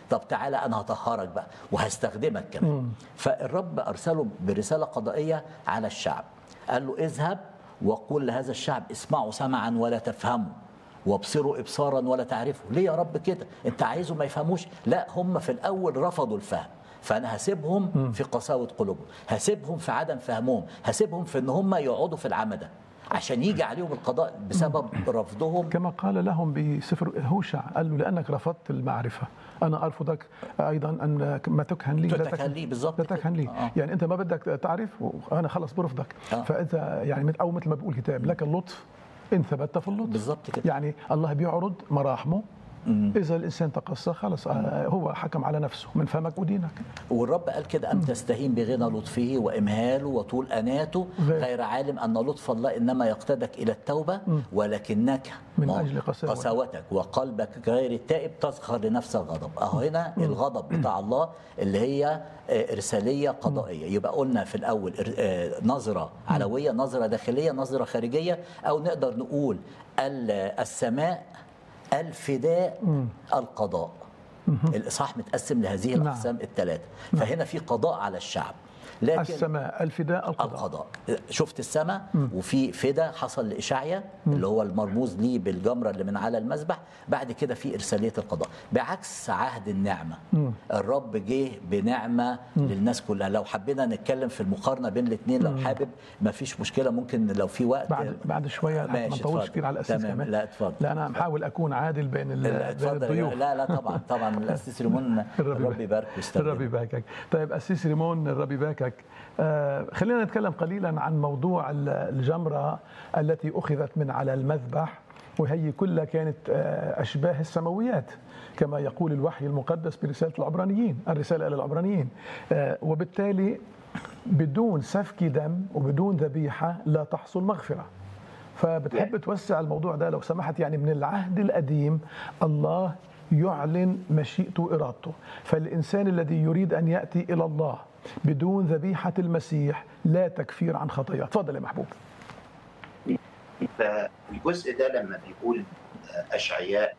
طب تعالى انا هطهرك بقى وهستخدمك كمان فالرب ارسله برساله قضائيه على الشعب قال له اذهب وقل لهذا الشعب اسمعوا سمعا ولا تفهموا وابصروا ابصارا ولا تعرفوا ليه يا رب كده انت عايزهم ما يفهموش لا هم في الاول رفضوا الفهم فانا هسيبهم في قساوه قلوبهم هسيبهم في عدم فهمهم هسيبهم في ان هم يقعدوا في العمى ده عشان يجي عليهم القضاء بسبب رفضهم كما قال لهم بسفر هوشع قال له لانك رفضت المعرفه انا ارفضك ايضا ان ما تكهن لي لا تكهن لي بالظبط لا تكهن لي آه. يعني انت ما بدك تعرف وانا خلص برفضك آه. فاذا يعني مثل- او مثل ما بيقول الكتاب لك اللطف ان ثبت في اللطف بالظبط كده يعني الله بيعرض مراحمه اذا الانسان تقصى خلص آه، هو حكم على نفسه من فمك ودينك والرب قال كده أم تستهين بغنى لطفه وإمهاله وطول أناته غير. غير عالم أن لطف الله إنما يقتدك إلى التوبة ولكنك من ما- أجل قساوة. قساوتك وقلبك غير التائب تسخر لنفس الغضب أهو هنا الغضب بتاع الله اللي هي آه، إرسالية قضائية يبقى قلنا في الأول إر- آه، نظرة علوية نظرة داخلية نظرة خارجية أو نقدر نقول ال- السماء الفداء القضاء الإصحاح متقسم لهذه نعم. الأقسام الثلاثة فهنا في قضاء على الشعب لكن السماء الفداء القضاء القضاء شفت السماء وفي فدا حصل لإشعيا اللي هو المرموز ليه بالجمرة اللي من على المذبح بعد كده في إرسالية القضاء بعكس عهد النعمة الرب جه بنعمة للناس كلها لو حبينا نتكلم في المقارنة بين الاثنين لو حابب ما فيش مشكلة ممكن لو في وقت بعد بعد شويه حتى ما ماشي، نطولش اتفضل. كثير على الاساس تمام. كمان لا اتفضل لا انا محاول اكون عادل بين ال- لا بين اتفضل الضيوف لا لا طبعا طبعا الاسيس ريمون الرب يبارك الرب ويستخدمه يباركك طيب أسيس ريمون الرب يباركك آه خلينا نتكلم قليلا عن موضوع ال- الجمرة التي أخذت من على المذبح وهي كلها كانت آه أشباه السماويات كما يقول الوحي المقدس برسالة العبرانيين الرسالة إلى العبرانيين آه وبالتالي بدون سفك دم وبدون ذبيحة لا تحصل مغفرة فبتحب توسع الموضوع ده لو سمحت يعني من العهد القديم الله يعلن مشيئته وإرادته فالإنسان الذي يريد أن يأتي إلى الله بدون ذبيحة المسيح لا تكفير عن خطاياه تفضل يا محبوب فالجزء ده لما بيقول اشعياء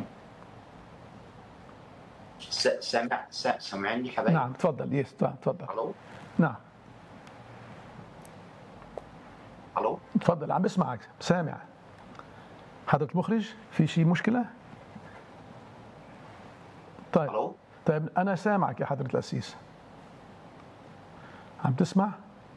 س- سامع س- سامعني حبايبي نعم تفضل يس تفضل الو نعم الو تفضل عم بسمعك سامع حضرة المخرج في شيء مشكلة طيب الو طيب أنا سامعك يا حضرة الأسيس عم تسمع؟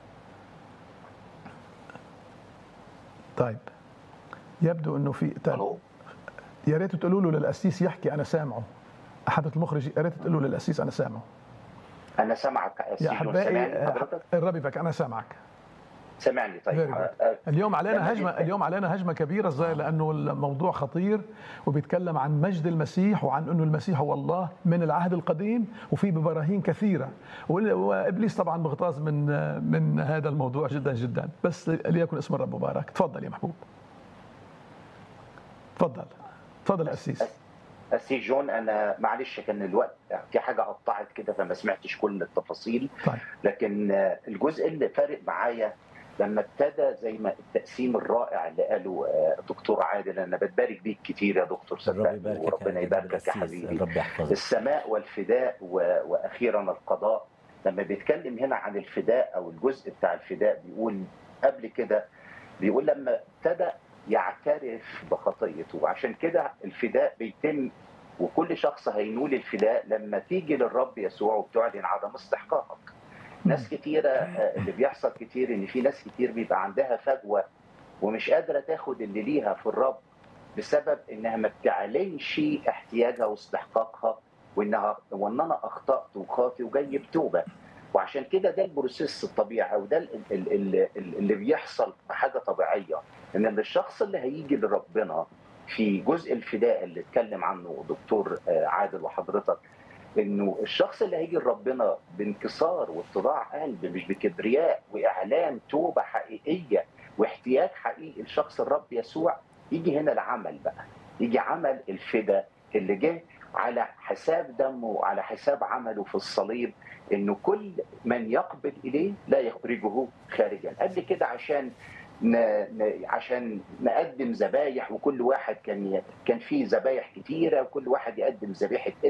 طيب يبدو انه في طيب الو يا ريت تقولوا له للاسيس يحكي انا سامعه حضرة المخرج يا ريت تقولوا للاسيس انا سامعه انا سامعك يا سيدون، احبائي سامعني آه، حضرتك الرب يبارك انا سامعك سامعني طيب Very good. آه، آه، اليوم لما علينا هجمه جيت- اليوم علينا هجمه كبيره الظاهر لانه الموضوع خطير وبيتكلم عن مجد المسيح وعن انه المسيح هو الله من العهد القديم وفي براهين كثيره وال- وابليس طبعا مغتاظ من من هذا الموضوع جدا جدا بس ليكن اسم الرب مبارك تفضل يا محبوب تفضل تفضل يا اسيس سي جون انا معلش كان الوقت في حاجه قطعت كده فما سمعتش كل التفاصيل طيب لكن آه، الجزء اللي فارق معايا لما ابتدى زي ما التقسيم الرائع اللي قاله آه، دكتور عادل انا بتبارك بيك كتير يا دكتور الرب صدقني يباركك وربنا يا يباركك يا أسيس. حبيبي الرب يحفظك السماء والفداء و... واخيرا القضاء لما بيتكلم هنا عن الفداء او الجزء بتاع الفداء بيقول قبل كده بيقول لما ابتدى يعترف بخطيته وعشان كده الفداء بيتم وكل شخص هينول الفداء لما تيجي للرب يسوع وبتعلن عدم استحقاقك ناس كتيرة آه، اللي بيحصل كتير ان في ناس كتير بيبقى عندها فجوة ومش قادرة تاخد اللي ليها في الرب بسبب انها ما بتعلنش احتياجها واستحقاقها وانها وان انا اخطات وخاطي وجاي بتوبه وعشان كده ده البروسيس الطبيعي او ده ال- ال- ال- ال- اللي بيحصل حاجه طبيعيه ان الشخص اللي هيجي لربنا في جزء الفداء اللي اتكلم عنه دكتور آه، عادل وحضرتك انه الشخص اللي هيجي لربنا بانكسار واتضاع قلب مش بكبرياء واعلان توبه حقيقيه واحتياج حقيقي لشخص الرب يسوع يجي هنا العمل بقى يجي عمل الفدا اللي جه على حساب دمه وعلى حساب عمله في الصليب انه كل من يقبل اليه لا يخرجه خارجا قبل كده عشان ن... ن... عشان نقدم ذبايح وكل واحد كان ي... كان فيه ذبايح كتيره وكل واحد يقدم ذبيحه